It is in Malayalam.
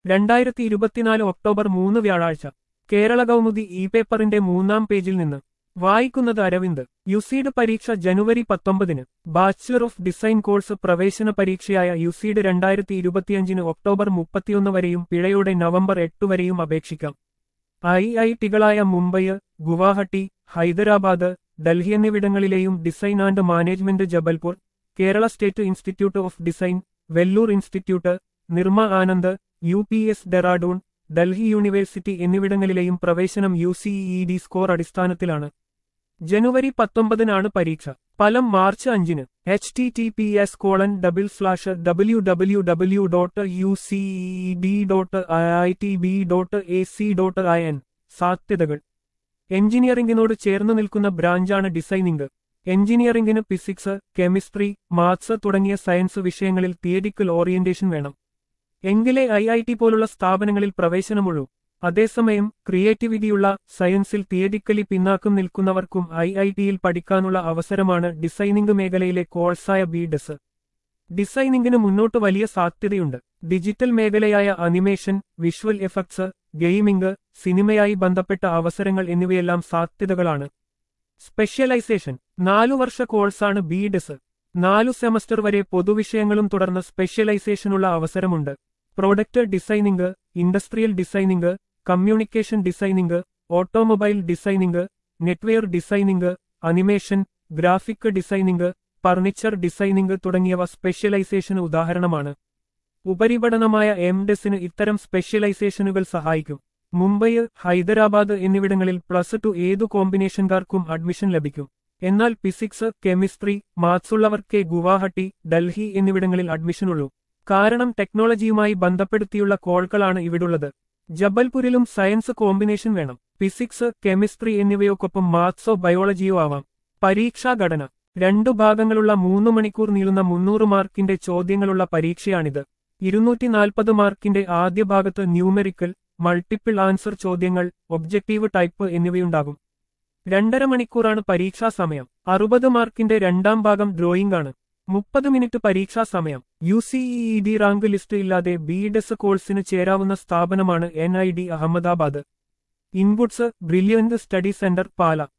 രണ്ടായിരത്തി ഇരുപത്തിനാല് ഒക്ടോബർ മൂന്ന് വ്യാഴാഴ്ച കേരള കൗമുദി ഇ പേപ്പറിന്റെ മൂന്നാം പേജിൽ നിന്ന് വായിക്കുന്നത് അരവിന്ദ് യുസീഡ് പരീക്ഷ ജനുവരി പത്തൊമ്പതിന് ബാച്ചിലർ ഓഫ് ഡിസൈൻ കോഴ്സ് പ്രവേശന പരീക്ഷയായ യുസീഡ് രണ്ടായിരത്തി ഇരുപത്തിയഞ്ചിന് ഒക്ടോബർ മുപ്പത്തിയൊന്ന് വരെയും പിഴയുടെ നവംബർ എട്ട് വരെയും അപേക്ഷിക്കാം ഐ ഐ ടികളായ മുംബൈ ഗുവാഹട്ടി ഹൈദരാബാദ് ഡൽഹി എന്നിവിടങ്ങളിലെയും design and management Jabalpur Kerala state institute of design Vellore institute Nirma Anand U P S Dehradun Delhi university എന്നിവിടങ്ങളിലെയും പ്രവേശനം യു സിഇ ഡി സ്കോർ അടിസ്ഥാനത്തിലാണ് ജനുവരി പത്തൊമ്പതിനാണ് പരീക്ഷ ഫലം മാർച്ച് അഞ്ചിന് H T T P S colon double slash W W W dot U CE D dot I T B dot A C dot I N സാധ്യതകൾ എഞ്ചിനീയറിംഗിനോട് ചേർന്ന് നിൽക്കുന്ന ബ്രാഞ്ചാണ് ഡിസൈനിംഗ് എഞ്ചിനീയറിംഗിന് ഫിസിക്സ് കെമിസ്ട്രി മാത്സ് തുടങ്ങിയ സയൻസ് വിഷയങ്ങളിൽ തിയറിക്കൽ ഓറിയന്റേഷൻ വേണം എങ്കിലേ ഐ ഐ ടി പോലുള്ള സ്ഥാപനങ്ങളിൽ പ്രവേശനമുള്ളൂ അതേസമയം ക്രിയേറ്റിവിറ്റിയുള്ള സയൻസിൽ തിയറിക്കലി പിന്നാക്കം നിൽക്കുന്നവർക്കും ഐ ഐ ടിയിൽ പഠിക്കാനുള്ള അവസരമാണ് ഡിസൈനിംഗ് മേഖലയിലെ കോഴ്സായ ബി ഡെസ് ഡിസൈനിംഗിന് മുന്നോട്ട് വലിയ സാധ്യതയുണ്ട് ഡിജിറ്റൽ മേഖലയായ അനിമേഷൻ വിഷ്വൽ എഫക്ട്സ് ഗെയിമിംഗ് സിനിമയായി ബന്ധപ്പെട്ട അവസരങ്ങൾ എന്നിവയെല്ലാം സാധ്യതകളാണ് സ്പെഷ്യലൈസേഷൻ നാലു വർഷ കോഴ്സാണ് ബി ഡെസ് നാലു സെമസ്റ്റർ വരെ പൊതുവിഷയങ്ങളും തുടർന്ന് സ്പെഷ്യലൈസേഷനുള്ള അവസരമുണ്ട് product designing industrial designing communication designing automobile designing knitwear designing animation graphic designing furniture designing തുടങ്ങിയവ സ്പെഷ്യലൈസേഷന് ഉദാഹരണമാണ് ഉപരിപഠനമായ എം ഡെസിന് ഇത്തരം സ്പെഷ്യലൈസേഷനുകൾ സഹായിക്കും മുംബൈ ഹൈദരാബാദ് എന്നിവിടങ്ങളിൽ പ്ലസ് ടു ഏതു കോമ്പിനേഷൻകാർക്കും അഡ്മിഷൻ ലഭിക്കും എന്നാൽ ഫിസിക്സ് കെമിസ്ട്രി മാത്സുള്ളവർക്കേ ഗുവാഹട്ടി ഡൽഹി എന്നിവിടങ്ങളിൽ അഡ്മിഷനുള്ളൂ കാരണം ടെക്നോളജിയുമായി ബന്ധപ്പെടുത്തിയുള്ള കോൾകളാണ് ഇവിടുള്ളത് ജബൽപൂരിലും സയൻസ് കോമ്പിനേഷൻ വേണം ഫിസിക്സ് കെമിസ്ട്രി എന്നിവയൊക്കൊപ്പം മാത്സോ ബയോളജിയോ ആവാം പരീക്ഷാ ഘടന രണ്ടു ഭാഗങ്ങളുള്ള മൂന്ന് മണിക്കൂർ നീളുന്ന മുന്നൂറ് മാർക്കിന്റെ ചോദ്യങ്ങളുള്ള പരീക്ഷയാണിത് ഇരുന്നൂറ്റി നാൽപ്പത് മാർക്കിന്റെ ആദ്യ ഭാഗത്ത് ന്യൂമെറിക്കൽ മൾട്ടിപ്പിൾ ആൻസർ ചോദ്യങ്ങൾ ഒബ്ജക്റ്റീവ് ടൈപ്പ് എന്നിവയുണ്ടാകും രണ്ടര മണിക്കൂറാണ് പരീക്ഷാ സമയം അറുപത് മാർക്കിന്റെ രണ്ടാം ഭാഗം ഡ്രോയിംഗ് ആണ് മുപ്പത് മിനിറ്റ് പരീക്ഷാ സമയം U CE D rank list ഇല്ലാതെ ബി ഡെസ് കോഴ്സിന് ചേരാവുന്ന സ്ഥാപനമാണ് N I D Ahmedabad inputs brilliant study centre Pala